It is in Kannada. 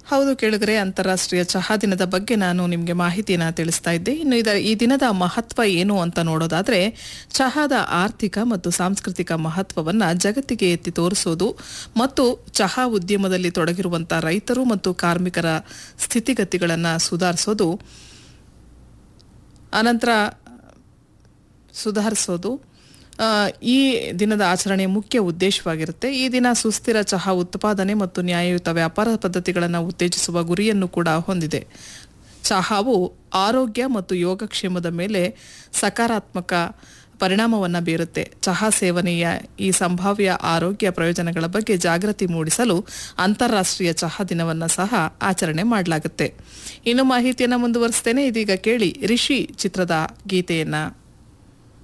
ಹೌದು ಕೇಳಿದ್ರೆ ಅಂತಾರಾಷ್ಟ್ರೀಯ ಚಹಾ ದಿನದ ಬಗ್ಗೆ ನಾನು ನಿಮಗೆ ಮಾಹಿತಿಯನ್ನು ತಿಳಿಸ್ತಾ ಇದ್ದೆ ಇನ್ನು ಇದರ ಈ ದಿನದ ಮಹತ್ವ ಏನು ಅಂತ ನೋಡೋದಾದ್ರೆ ಚಹಾದ ಆರ್ಥಿಕ ಮತ್ತು ಸಾಂಸ್ಕೃತಿಕ ಮಹತ್ವವನ್ನ ಜಗತ್ತಿಗೆ ಎತ್ತಿ ತೋರಿಸೋದು ಮತ್ತು ಚಹಾ ಉದ್ಯಮದಲ್ಲಿ ತೊಡಗಿರುವಂತಹ ರೈತರು ಮತ್ತು ಕಾರ್ಮಿಕರ ಸ್ಥಿತಿಗತಿಗಳನ್ನು ಸುಧಾರಿಸೋದು ಅನಂತರ ಸುಧಾರಿಸೋದು ಆ, ಈ ದಿನದ ಆಚರಣೆಯ ಮುಖ್ಯ ಉದ್ದೇಶವಾಗಿರುತ್ತೆ ಈ ದಿನ ಸುಸ್ಥಿರ ಚಹಾ ಉತ್ಪಾದನೆ ಮತ್ತು ನ್ಯಾಯಯುತ ವ್ಯಾಪಾರ ಪದ್ಧತಿಗಳನ್ನು ಉತ್ತೇಜಿಸುವ ಗುರಿಯನ್ನು ಕೂಡ ಹೊಂದಿದೆ ಚಹಾವು ಆರೋಗ್ಯ ಮತ್ತು ಯೋಗಕ್ಷೇಮದ ಮೇಲೆ ಸಕಾರಾತ್ಮಕ ಪರಿಣಾಮವನ್ನು ಬೀರುತ್ತೆ ಚಹಾ ಸೇವನೆಯ ಈ ಸಂಭಾವ್ಯ ಆರೋಗ್ಯ ಪ್ರಯೋಜನಗಳ ಬಗ್ಗೆ ಜಾಗೃತಿ ಮೂಡಿಸಲು ಅಂತಾರಾಷ್ಟ್ರೀಯ ಚಹಾ ದಿನವನ್ನು ಸಹ ಆಚರಣೆ ಮಾಡಲಾಗುತ್ತೆ ಇನ್ನು ಮಾಹಿತಿಯನ್ನು ಮುಂದುವರಿಸ್ತೇನೆ ಇದೀಗ ಕೇಳಿ ರಿಷಿ ಚಿತ್ರದ ಗೀತೆಯನ್ನ